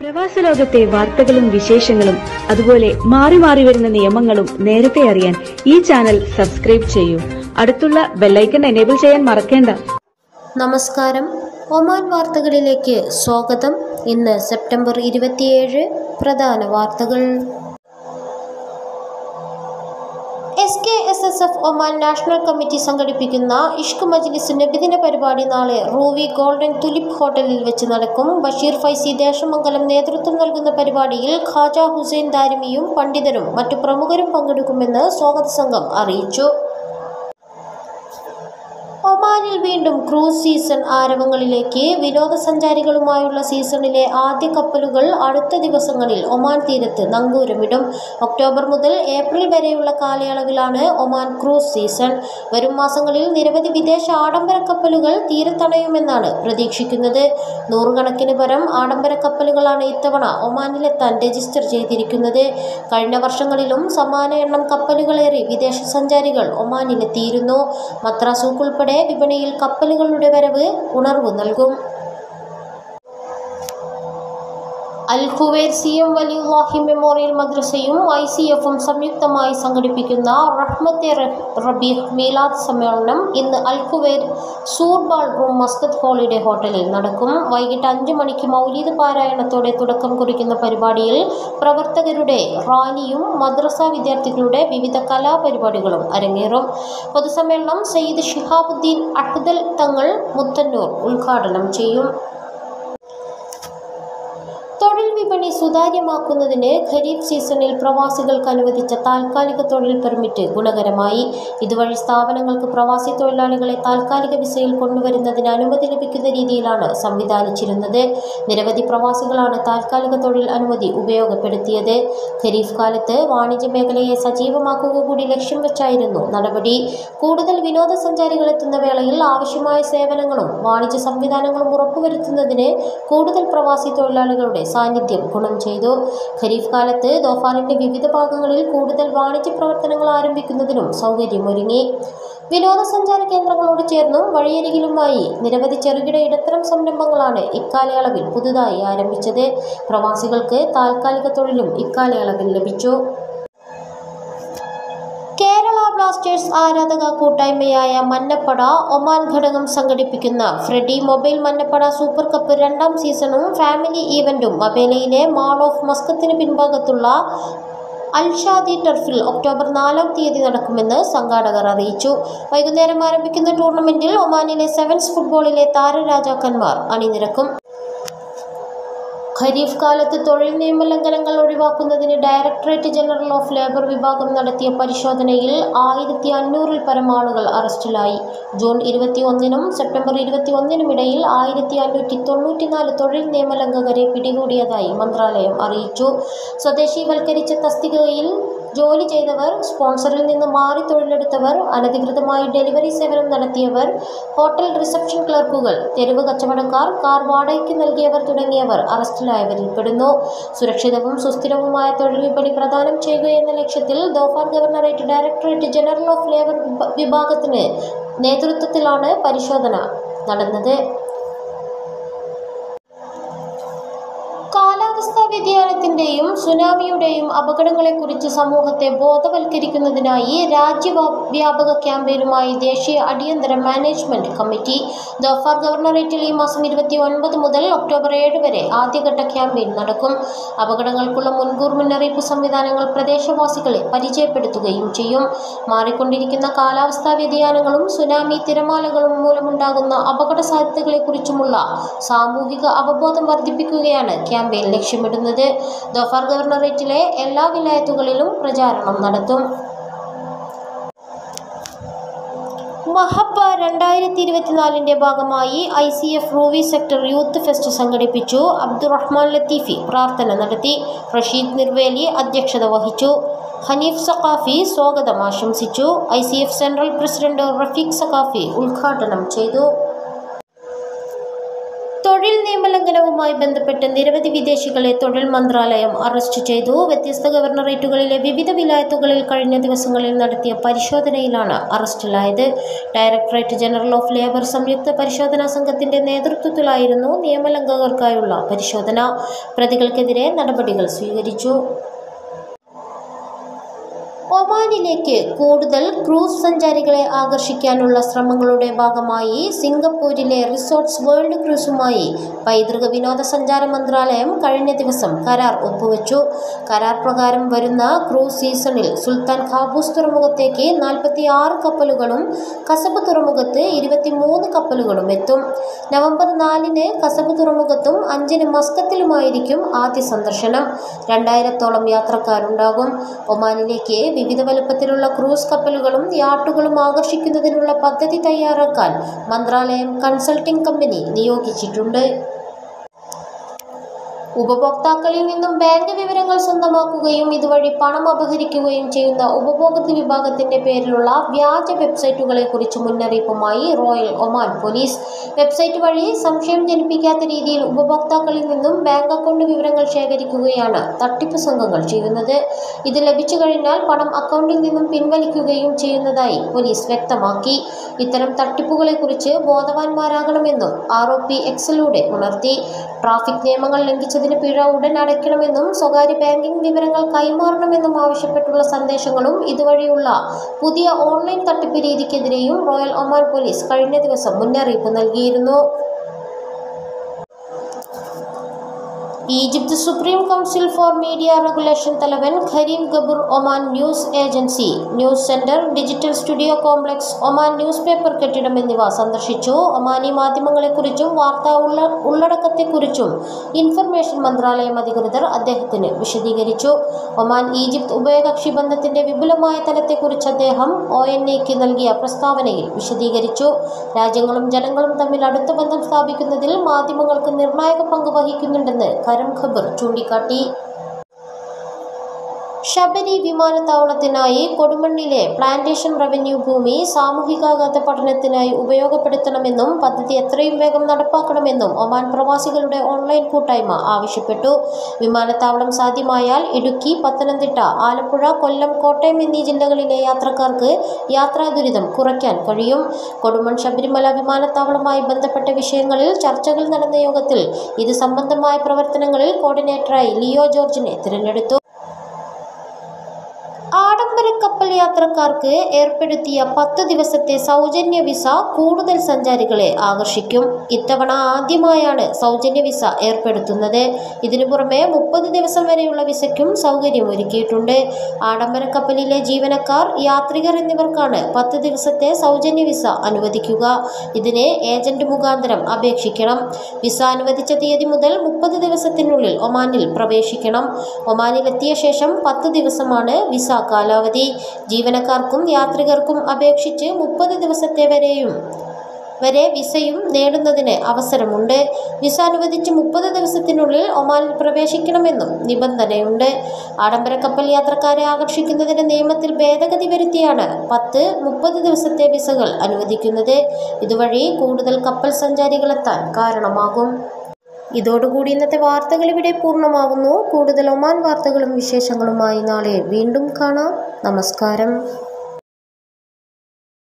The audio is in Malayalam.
പ്രവാസ ലോകത്തെ വാർത്തകളും വിശേഷങ്ങളും അതുപോലെ മാറി മാറി വരുന്ന നിയമങ്ങളും നേരത്തെ അറിയാൻ ഈ ചാനൽ സബ്സ്ക്രൈബ് ചെയ്യൂ അടുത്തുള്ള ബെല്ലൈക്കൺ എനേബിൾ ചെയ്യാൻ മറക്കേണ്ട നമസ്കാരം ഒമാൻ വാർത്തകളിലേക്ക് സ്വാഗതം ഇന്ന് സെപ്റ്റംബർ ഇരുപത്തിയേഴ് പ്രധാന വാർത്തകൾ S K S S F Oman national committee സംഘടിപ്പിക്കുന്ന ഇഷ്ക് മജ്ലിസ് നബിദിന പരിപാടി നാളെ റൂവി ഗോൾഡൻ തുലിപ് ഹോട്ടലിൽ വെച്ച് നടക്കും ബഷീർ ഫൈസി ദേശമംഗലം നേതൃത്വം നൽകുന്ന പരിപാടിയിൽ ഖാജ ഹുസൈൻ ദാരിമിയും പണ്ഡിതരും മറ്റു പ്രമുഖരും പങ്കെടുക്കുമെന്ന് സ്വാഗത സംഘം അറിയിച്ചു ഒമാനിൽ വീണ്ടും ക്രൂസ് സീസൺ ആരവങ്ങളിലേക്ക് വിനോദസഞ്ചാരികളുമായുള്ള സീസണിലെ ആദ്യ കപ്പലുകൾ അടുത്ത ദിവസങ്ങളിൽ ഒമാൻ തീരത്ത് നങ്കൂരമിടും ഒക്ടോബർ മുതൽ ഏപ്രിൽ വരെയുള്ള കാലയളവിലാണ് ഒമാൻ ക്രൂസ് സീസൺ വരും മാസങ്ങളിൽ നിരവധി വിദേശ ആഡംബര കപ്പലുകൾ തീരത്തണയുമെന്നാണ് പ്രതീക്ഷിക്കുന്നത് നൂറുകണക്കിന് പരം ആഡംബര കപ്പലുകളാണ് ഇത്തവണ ഒമാനിലെത്താൻ രജിസ്റ്റർ ചെയ്തിരിക്കുന്നത് കഴിഞ്ഞ വർഷങ്ങളിലും സമാന എണ്ണം കപ്പലുകളേറി വിദേശ സഞ്ചാരികൾ ഒമാനിലെത്തിയിരുന്നു മദ്രാസൂക്ക് ഉൾപ്പെടെ വിപണിയിൽ കപ്പലുകളുടെ വരവ് ഉണർവ് നൽകും Al Khuwair C M Valiyullahi memorial മദ്രസയും ഐ സി എഫും സംയുക്തമായി സംഘടിപ്പിക്കുന്ന റഹ്മത്തെ റബീഹ് മീലാദ് സമ്മേളനം ഇന്ന് അൽ ഖുവൈർ സൂർബാൾ റൂം മസ്കത്ത് ഹോളിഡേ ഹോട്ടലിൽ നടക്കും വൈകിട്ട് അഞ്ച് മണിക്ക് മൗലീദ് പാരായണത്തോടെ തുടക്കം കുറിക്കുന്ന പരിപാടിയിൽ പ്രവർത്തകരുടെ റാലിയും മദ്രസ വിദ്യാർത്ഥികളുടെ വിവിധ കലാപരിപാടികളും അരങ്ങേറും പൊതുസമ്മേളനം സയ്യിദ് ഷിഹാബുദ്ദീൻ അഹ്ദൽ തങ്ങൾ മുത്തന്നൂർ ഉദ്ഘാടനം ചെയ്യും തൊഴിൽ വിപണി സുതാര്യമാക്കുന്നതിന് ഖരീഫ് സീസണിൽ പ്രവാസികൾക്ക് അനുവദിച്ച താൽക്കാലിക തൊഴിൽ പെർമിറ്റ് ഗുണകരമായി ഇതുവഴി സ്ഥാപനങ്ങൾക്ക് പ്രവാസി തൊഴിലാളികളെ താൽക്കാലിക വിസയിൽ കൊണ്ടുവരുന്നതിന് അനുമതി ലഭിക്കുന്ന രീതിയിലാണ് സംവിധാനിച്ചിരുന്നത് നിരവധി പ്രവാസികളാണ് താൽക്കാലിക തൊഴിൽ അനുമതി ഉപയോഗപ്പെടുത്തിയത് ഖരീഫ് കാലത്ത് വാണിജ്യ മേഖലയെ സജീവമാക്കുക കൂടി ലക്ഷ്യം വെച്ചായിരുന്നു നടപടി കൂടുതൽ വിനോദസഞ്ചാരികൾ എത്തുന്ന വേളയിൽ ആവശ്യമായ സേവനങ്ങളും വാണിജ്യ സംവിധാനങ്ങളും ഉറപ്പുവരുത്തുന്നതിന് കൂടുതൽ പ്രവാസി തൊഴിലാളികളുടെ സാന്നിധ്യം ഗുണം ചെയ്തു ഖരീഫ് കാലത്ത് ദോഫാറിന്റെ വിവിധ ഭാഗങ്ങളിൽ കൂടുതൽ വാണിജ്യ പ്രവർത്തനങ്ങൾ ആരംഭിക്കുന്നതിനും സൗകര്യമൊരുങ്ങി വിനോദസഞ്ചാര കേന്ദ്രങ്ങളോട് ചേർന്നും വഴിയരികിലുമായി നിരവധി ചെറുകിട ഇടത്തരം സംരംഭങ്ങളാണ് ഇക്കാലയളവിൽ പുതുതായി ആരംഭിച്ചത് പ്രവാസികൾക്ക് താൽക്കാലിക തൊഴിലും ഇക്കാലയളവിൽ ലഭിച്ചു കേരള ബ്ലാസ്റ്റേഴ്സ് ആരാധക കൂട്ടായ്മയായ മന്നപ്പട ഒമാൻ ഘടകം സംഘടിപ്പിക്കുന്ന Freddy mobile Mannappada super cup രണ്ടാം സീസണും ഫാമിലി ഈവന്റും മബേലയിലെ മാൾ ഓഫ് മസ്കത്തിന് പിൻഭാഗത്തുള്ള അൽഷാദി ടർഫിൽ ഒക്ടോബർ നാലാം തീയതി നടക്കുമെന്ന് സംഘാടകർ അറിയിച്ചു വൈകുന്നേരം ആരംഭിക്കുന്ന ടൂർണമെന്റിൽ ഒമാനിലെ സെവൻസ് ഫുട്ബോളിലെ താരരാജാക്കന്മാർ അണിനിരക്കും ഖരീഫ് കാലത്ത് തൊഴിൽ നിയമലംഘനങ്ങൾ ഒഴിവാക്കുന്നതിന് ഡയറക്ടറേറ്റ് ജനറൽ ഓഫ് ലേബർ വിഭാഗം നടത്തിയ പരിശോധനയിൽ ആയിരത്തി അഞ്ഞൂറിൽ പരം ആളുകൾ അറസ്റ്റിലായി ജൂൺ ഇരുപത്തി ഒന്നിനും സെപ്റ്റംബർ ഇരുപത്തി ഒന്നിനും ഇടയിൽ ആയിരത്തി അഞ്ഞൂറ്റി തൊണ്ണൂറ്റിനാല് തൊഴിൽ നിയമലംഘകരെ പിടികൂടിയതായി മന്ത്രാലയം അറിയിച്ചു സ്വദേശീവൽക്കരിച്ച തസ്തികയിൽ ജോലി ചെയ്തവർ സ്പോൺസറിൽ നിന്ന് മാറി തൊഴിലെടുത്തവർ അനധികൃതമായി ഡെലിവറി സേവനം നടത്തിയവർ ഹോട്ടൽ റിസപ്ഷൻ ക്ലർക്കുകൾ തെരുവ് കച്ചവടക്കാർ കാർ വാടകയ്ക്ക് നൽകിയവർ തുടങ്ങിയവർ അറസ്റ്റിലായവരിൽ പെടുന്നു സുരക്ഷിതവും സുസ്ഥിരവുമായ തൊഴിൽ വിപണി പ്രദാനം ചെയ്യുക എന്ന ലക്ഷ്യത്തിൽ Dhofar governorate directorate general of labour വിഭാഗത്തിന് നേതൃത്വത്തിലാണ് പരിശോധന നടന്നത് കാലാവസ്ഥാ വ്യതിയാനത്തിന്റെയും സുനാമിയുടെയും അപകടങ്ങളെക്കുറിച്ച് സമൂഹത്തെ ബോധവൽക്കരിക്കുന്നതിനായി രാജ്യവ്യാപക ക്യാമ്പയിനുമായി ദേശീയ അടിയന്തര മാനേജ്മെന്റ് കമ്മിറ്റി ദോഫാർ ഗവർണറേറ്റിൽ ഈ മാസം ഇരുപത്തി ഒൻപത് മുതൽ ഒക്ടോബർ ഏഴ് വരെ ആദ്യഘട്ട ക്യാമ്പയിൻ നടക്കും അപകടങ്ങൾക്കുള്ള മുൻകൂർ മുന്നറിയിപ്പ് സംവിധാനങ്ങൾ പ്രദേശവാസികളെ പരിചയപ്പെടുത്തുകയും ചെയ്യും മാറിക്കൊണ്ടിരിക്കുന്ന കാലാവസ്ഥാ വ്യതിയാനങ്ങളും സുനാമി തിരമാലകളും മൂലമുണ്ടാകുന്ന അപകട സാധ്യതകളെക്കുറിച്ചുമുള്ള സാമൂഹിക അവബോധം വർദ്ധിപ്പിക്കുകയാണ് ക്യാമ്പയിൻ ലക്ഷ്യമിടുന്നത് ദോഫാർ ഗവർണറേറ്റിലെ എല്ലാ വിലായത്തുകളിലും പ്രചാരണം നടത്തും മഹബ രണ്ടായിരത്തി ഇരുപത്തിനാലിൻ്റെ ഭാഗമായി I C F Ruwi sector youth fest സംഘടിപ്പിച്ചു അബ്ദുറഹ്മാൻ ലത്തീഫി പ്രാർത്ഥന നടത്തി റഷീദ് നിർവേലി അധ്യക്ഷത വഹിച്ചു ഹനീഫ് സഖാഫി സ്വാഗതം ആശംസിച്ചു I C F central president Rafeeq Saqafi ഉദ്ഘാടനം ചെയ്തു തൊഴിൽ നിയമലംഘനവുമായി ബന്ധപ്പെട്ട് നിരവധി വിദേശികളെ തൊഴിൽ മന്ത്രാലയം അറസ്റ്റ് ചെയ്തു വ്യത്യസ്ത ഗവർണറേറ്റുകളിലെ വിവിധ വിലായത്തുകളിൽ കഴിഞ്ഞ ദിവസങ്ങളിൽ നടത്തിയ പരിശോധനയിലാണ് അറസ്റ്റിലായത് ഡയറക്ടറേറ്റ് ജനറൽ ഓഫ് ലേബർ സംയുക്ത പരിശോധനാ സംഘത്തിന്റെ നേതൃത്വത്തിലായിരുന്നു നിയമലംഘകർക്കായുള്ള പരിശോധന പ്രതികൾക്കെതിരെ നടപടികൾ സ്വീകരിച്ചു ഒമാനിലേക്ക് കൂടുതൽ ക്രൂസ് സഞ്ചാരികളെ ആകർഷിക്കാനുള്ള ശ്രമങ്ങളുടെ ഭാഗമായി സിംഗപ്പൂരിലെ റിസോർട്ട്സ് വേൾഡ് ക്രൂസുമായി പൈതൃക വിനോദസഞ്ചാര മന്ത്രാലയം കഴിഞ്ഞ ദിവസം കരാർ ഒപ്പുവെച്ചു കരാർ പ്രകാരം വരുന്ന ക്രൂസ് സീസണിൽ സുൽത്താൻ ഖാബൂസ് തുറമുഖത്തേക്ക് നാൽപ്പത്തി ആറ് കപ്പലുകളും കസബ് തുറമുഖത്ത് ഇരുപത്തിമൂന്ന് കപ്പലുകളും എത്തും നവംബർ നാലിന് കസബ് തുറമുഖത്തും അഞ്ചിന് മസ്കത്തിലുമായിരിക്കും ആദ്യ സന്ദർശനം രണ്ടായിരത്തോളം യാത്രക്കാരുണ്ടാകും ഒമാനിലേക്ക് വിവിധ വലുപ്പത്തിലുള്ള ക്രൂസ് കപ്പലുകളും യാട്ടുകളും ആകർഷിക്കുന്നതിനുള്ള പദ്ധതി തയ്യാറാക്കാൻ മന്ത്രാലയം കൺസൾട്ടിംഗ് കമ്പനി നിയോഗിച്ചിട്ടുണ്ട് ഉപഭോക്താക്കളിൽ നിന്നും ബാങ്ക് വിവരങ്ങൾ സ്വന്തമാക്കുകയും ഇതുവഴി പണം അപഹരിക്കുകയും ചെയ്യുന്ന ഉപഭോക്തൃ വിഭാഗത്തിന്റെ പേരിലുള്ള വ്യാജ വെബ്സൈറ്റുകളെ കുറിച്ച് മുന്നറിയിപ്പുമായി റോയൽ ഒമാൻ പോലീസ് വെബ്സൈറ്റ് വഴി സംശയം ജനിപ്പിക്കാത്ത രീതിയിൽ ഉപഭോക്താക്കളിൽ നിന്നും ബാങ്ക് അക്കൗണ്ട് വിവരങ്ങൾ ശേഖരിക്കുകയാണ് തട്ടിപ്പ് സംഘങ്ങൾ ചെയ്യുന്നത് ഇത് ലഭിച്ചു കഴിഞ്ഞാൽ പണം അക്കൗണ്ടിൽ നിന്നും പിൻവലിക്കുകയും ചെയ്യുന്നതായി പോലീസ് വ്യക്തമാക്കി ഇത്തരം തട്ടിപ്പുകളെക്കുറിച്ച് ബോധവാന്മാരാകണമെന്നും ആർ ഒ പി എക്സിലൂടെ ഉണർത്തി ട്രാഫിക് നിയമങ്ങൾ ലംഘിച്ചതിന് പിഴ ഉടൻ അടയ്ക്കണമെന്നും സ്വകാര്യ ബാങ്കിംഗ് വിവരങ്ങൾ കൈമാറണമെന്നും ആവശ്യപ്പെട്ടുള്ള സന്ദേശങ്ങളും ഇതുവഴിയുള്ള പുതിയ ഓൺലൈൻ തട്ടിപ്പ് രീതിക്കെതിരെയും റോയൽ ഒമാൻ പോലീസ് കഴിഞ്ഞ ദിവസം മുന്നറിയിപ്പ് നൽകിയിരുന്നു Egypt supreme council for media regulation തലവൻ Karam Gabr Oman news agency news centre digital studio complex Oman newspaper കെട്ടിടം എന്നിവ സന്ദർശിച്ചു ഒമാനി മാധ്യമങ്ങളെക്കുറിച്ചും വാർത്താ ഉള്ള ഉള്ളടക്കത്തെക്കുറിച്ചും ഇൻഫർമേഷൻ മന്ത്രാലയം അധികൃതർ അദ്ദേഹത്തിന് വിശദീകരിച്ചു ഒമാൻ ഈജിപ്ത് ഉഭയകക്ഷി ബന്ധത്തിന്റെ വിപുലമായ തലത്തെക്കുറിച്ച് അദ്ദേഹം ഒ എൻ എക്ക് നൽകിയ പ്രസ്താവനയിൽ വിശദീകരിച്ചു രാജ്യങ്ങളും ജനങ്ങളും തമ്മിൽ അടുത്ത ബന്ധം സ്ഥാപിക്കുന്നതിൽ മാധ്യമങ്ങൾക്ക് നിർണായക പങ്ക് വഹിക്കുന്നുണ്ടെന്ന് കരം ഖബർ ചൂണ്ടിക്കാട്ടി ശബരി വിമാനത്താവളത്തിനായി കൊടുമണ്ണിലെ പ്ലാന്റേഷൻ റവന്യൂ ഭൂമി സാമൂഹികാഘാത പഠനത്തിനായി ഉപയോഗപ്പെടുത്തണമെന്നും പദ്ധതി എത്രയും വേഗം നടപ്പാക്കണമെന്നും ഒമാൻ പ്രവാസികളുടെ ഓൺലൈൻ കൂട്ടായ്മ ആവശ്യപ്പെട്ടു വിമാനത്താവളം സാധ്യമായാൽ ഇടുക്കി പത്തനംതിട്ട ആലപ്പുഴ കൊല്ലം കോട്ടയം എന്നീ ജില്ലകളിലെ യാത്രക്കാർക്ക് യാത്രാ ദുരിതം കുറയ്ക്കാൻ കഴിയും കൊടുമൺ ശബരിമല വിമാനത്താവളവുമായി ബന്ധപ്പെട്ട വിഷയങ്ങളിൽ ചർച്ചകൾ നടന്ന യോഗത്തിൽ ഇത് സംബന്ധമായ പ്രവർത്തനങ്ങളിൽ കോർഡിനേറ്ററായി ലിയോ ജോർജിനെ തിരഞ്ഞെടുത്തു ആഡംബര കപ്പൽ യാത്രക്കാർക്ക് ഏർപ്പെടുത്തിയ പത്ത് ദിവസത്തെ സൗജന്യ വിസ കൂടുതൽ സഞ്ചാരികളെ ആകർഷിക്കും ഇത്തവണ ആദ്യമായാണ് സൗജന്യ വിസ ഏർപ്പെടുത്തുന്നത് ഇതിനു പുറമെ മുപ്പത് ദിവസം വരെയുള്ള വിസയ്ക്കും സൗകര്യം ഒരുക്കിയിട്ടുണ്ട് ആഡംബര കപ്പലിലെ ജീവനക്കാർ യാത്രികർ എന്നിവർക്കാണ് പത്ത് ദിവസത്തെ സൗജന്യ വിസ അനുവദിക്കുക ഇതിന് ഏജന്റ് മുഖാന്തരം അപേക്ഷിക്കണം വിസ അനുവദിച്ച തീയതി മുതൽ മുപ്പത് ദിവസത്തിനുള്ളിൽ ഒമാനിൽ പ്രവേശിക്കണം ഒമാനിലെത്തിയ ശേഷം പത്ത് ദിവസമാണ് വിസ കാലാവധി ജീവനക്കാർക്കും യാത്രികർക്കും അപേക്ഷിച്ച് മുപ്പത് ദിവസത്തെ വരെയും വരെ വിസയും നേടുന്നതിന് അവസരമുണ്ട് വിസ അനുവദിച്ച് മുപ്പത് ദിവസത്തിനുള്ളിൽ ഒമാനിൽ പ്രവേശിക്കണമെന്നും നിബന്ധനയുണ്ട് ആഡംബര കപ്പൽ യാത്രക്കാരെ ആകർഷിക്കുന്നതിന് നിയമത്തിൽ ഭേദഗതി വരുത്തിയാണ് പത്ത് മുപ്പത് ദിവസത്തെ വിസകൾ അനുവദിക്കുന്നത് ഇതുവഴി കൂടുതൽ കപ്പൽ സഞ്ചാരികളെത്താൻ കാരണമാകും ഇതോടുകൂടി ഇന്നത്തെ വാർത്തകൾ ഇവിടെ പൂർണ്ണമാകുന്നു കൂടുതൽ ഒമാൻ വാർത്തകളും വിശേഷങ്ങളുമായി നാളെ വീണ്ടും കാണാം നമസ്കാരം